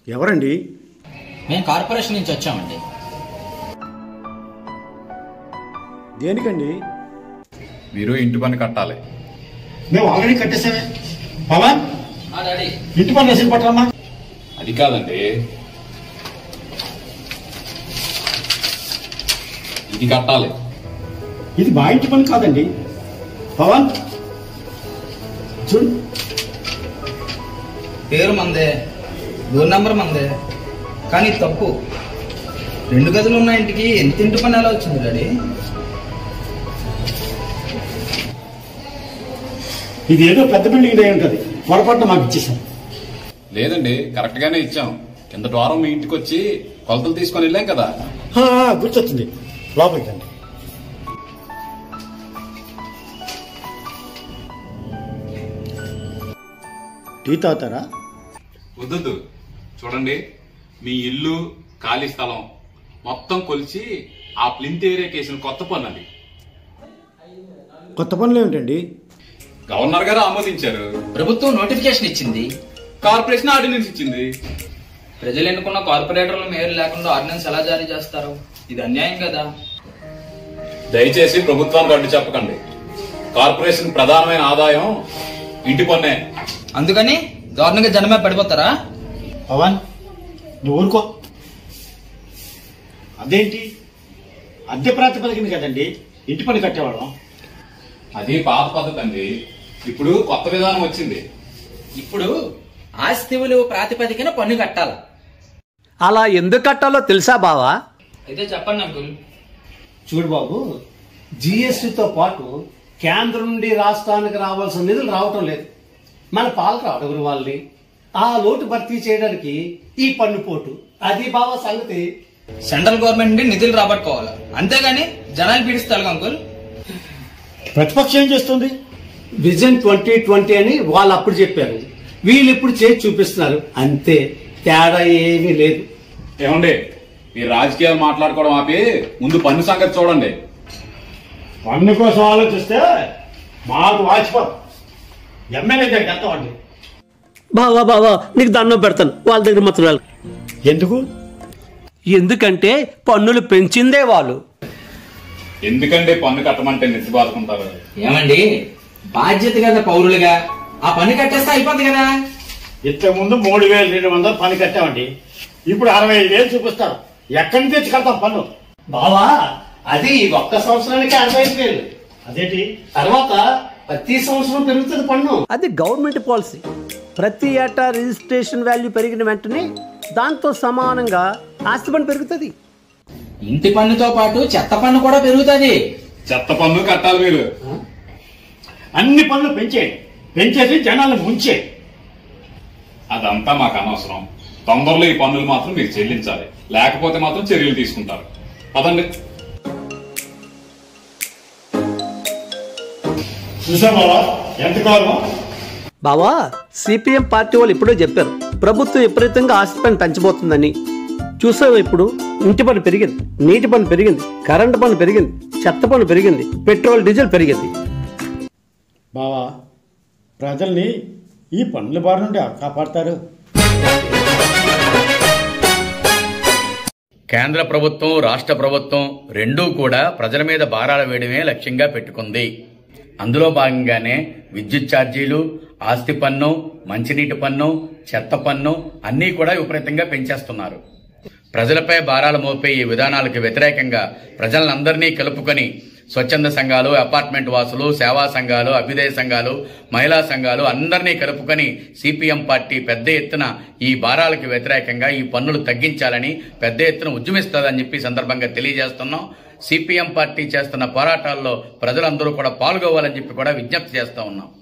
ఎవరండి మేము కార్పొరేషన్ నుంచి వచ్చామండి దేనికండి మీరు ఇంటి పని కట్టాలి మేము ఆల్రెడీ కట్టేసామే పవన్ డాడీ ఇంటి పని రసీదు పట్టరమ్మా అది కాదండి ఇది కట్టాలి ఇది మా ఇంటి పని కాదండి పవన్ చూడు పేరు మందే డోర్ నంబర్ మందే కానీ తప్పు రెండు గదులు ఉన్న ఇంటికి ఎంత ఇంటి పని ఎలా వచ్చింది డాడీ ఇది ఏదో పెద్ద బిల్డింగ్ అయి ఉంటుంది పొరపాటున మాకు ఇచ్చేసాం లేదండి కరెక్ట్ గానే ఇచ్చాం కిందటి వారం మీ ఇంటికి వచ్చి కొలతలు తీసుకొని వెళ్ళాం కదా ఆ, గుర్తొచ్చింది లోపలికి రండి టీ తాగుతారా వద్దు చూడండి మీ ఇల్లు ఖాళీ స్థలం మొత్తం కొలిచి ఆ ప్లింత్ ఏరియాకి వేసిన కొత్త పన్ను అది కొత్త పనులు ఏమిటండి గవర్నర్ గారు ఆమోదించారు ప్రభుత్వం నోటిఫికేషన్ ఇచ్చింది కార్పొరేషన్ ఆర్డినెన్స్ ఇచ్చింది ప్రజలు ఎన్నుకున్న కార్పొరేటర్లు మేయర్ లేకుండా ఆర్డినెన్స్ ఎలా జారీ చేస్తారు ఇది అన్యాయం కదా దయచేసి ప్రభుత్వానికి అడ్డు చెప్పకండి కార్పొరేషన్ ప్రధానమైన ఆదాయం ఇంటి పన్నే అందుకని దారుణంగా జనమే పడిపోతారా పవన్ నువ్వు ఊరుకో అదేంటి అద్దె ప్రాతిపదికన కదండి ఇంటి పని కట్టేవాళ్ళం అది పాత పద్ధతి అండి ఇప్పుడు కొత్త విధానం వచ్చింది ఇప్పుడు ఆస్తి విలువ ప్రాతిపదికన పన్ను కట్టాలి అలా ఎందుకు కట్టాలో తెలుసా బావా అయితే చెప్పండి అంకుల్ చూడు బాబు జిఎస్టితో పాటు కేంద్రం నుండి రాష్ట్రానికి రావాల్సిన నిధులు రావటం లేదు మన పాలక అడుగురు వాళ్ళని ఆ లోటు భర్తీ చేయడానికి ఈ పన్ను పోటు అది బాబా సంగతి సెంట్రల్ గవర్నమెంట్ నుండి నిధులు రాబట్టుకోవాలి అంతేగాని జనాలు పీడిస్తారు అంకుల్ ప్రతిపక్షం ఏం చేస్తుంది విజన్ ట్వంటీ ట్వంటీ అని వాళ్ళు అప్పుడు చెప్పారు వీళ్ళు ఇప్పుడు చేసి చూపిస్తున్నారు అంతే తేడా ఏమీ లేదు ఏమండి ఈ రాజకీయాలు మాట్లాడుకోవడం ఆపి ముందు పన్ను సంగతి చూడండి పన్ను కోసం ఆలోచిస్తే మాకు వాచిపోదు ఎమ్మెల్యే దగ్గర ఎంతమండి బావా బావా నీకు దండం పెడతాను వాళ్ళ దగ్గర మాత్రం వెళ్ళకు. ఎందుకు ఎందుకంటే పన్నులు పెంచిందే వాళ్ళు ఎందుకండి పన్ను కట్టమంటే నెత్తి బాదుకుంటారు ఏమండి బాధ్యత కదా పౌరులుగా ఆ పన్ను కట్టేస్తే అయిపోద్ది కదా ఇంతకు ముందు మూడు వేలు రెండు వందలు పని కట్టామండి ఇప్పుడు అరవై ఐదు వేలు చూపిస్తారు ఎక్కడి నుంచి తెచ్చి కడతాం పన్ను బావా అది ఈ ఒక్క సంవత్సరానికి అరవై ఐదు వేలు అదేంటి తర్వాత ప్రతి సంవత్సరం పెరుగుతుంది పన్ను అది గవర్నమెంట్ పాలసీ ప్రతి ఏటా రిజిస్ట్రేషన్ వాల్యూ పెరిగిన వెంటనే దాంతో సమానంగా ఆస్తి పన్ను పెరుగుతుంది ఇంటి పన్నుతో పాటు చెత్త పన్ను కూడా పెరుగుతుంది చెత్త పన్ను కట్టాలి మీరు అన్ని పనులు పెంచేయండి పెంచేసి జనాలు ముంచే అదంతా మాకు అనవసరం తొందరలో ఈ పన్నులు మాత్రం మీరు చెల్లించాలి లేకపోతే మాత్రం చర్యలు తీసుకుంటారు పదండి చూసాం బాబా ఎంత కావాలో బావా సిపిఎం పార్టీ వాళ్ళు ఇప్పుడే చెప్పారు ప్రభుత్వం విపరీతంగా ఆస్తి పన్ను పెంచబోతుందని చూసావు ఇప్పుడు ఇంటి పన్ను పెరిగింది నీటి పన్ను పెరిగింది కరెంటు పన్ను పెరిగింది చెత్త పన్ను పెరిగింది పెట్రోల్ డీజిల్ పెరిగింది బావా ప్రజల్ని ఈ పనుల బారి నుండి కాపాడతారు కేంద్ర ప్రభుత్వం రాష్ట్ర ప్రభుత్వం రెండూ కూడా ప్రజల మీద భారాలు వేయడమే లక్ష్యంగా పెట్టుకుంది అందులో భాగంగానే విద్యుత్ ఛార్జీలు ఆస్తి పన్ను మంచినీటి పన్ను చెత్త పన్ను అన్నీ కూడా విపరీతంగా పెంచేస్తున్నారు ప్రజలపై భారాలు మోపే ఈ విధానాలకు వ్యతిరేకంగా ప్రజలందరినీ కలుపుకొని స్వచ్ఛంద సంఘాలు అపార్ట్మెంట్ వాసులు సేవా సంఘాలు అభ్యుదయ సంఘాలు మహిళా సంఘాలు అందరినీ కలుపుకొని సిపిఎం పార్టీ పెద్ద ఎత్తున ఈ భారాలకు వ్యతిరేకంగా ఈ పన్నులు తగ్గించాలని పెద్ద ఎత్తున ఉద్యమిస్తుందని చెప్పి ఈ సందర్భంగా తెలియజేస్తున్నాం సిపిఎం పార్టీ చేస్తున్న పోరాటాల్లో ప్రజలందరూ కూడా పాల్గొవాలని చెప్పి కూడా విజ్ఞప్తి చేస్తా ఉన్నాం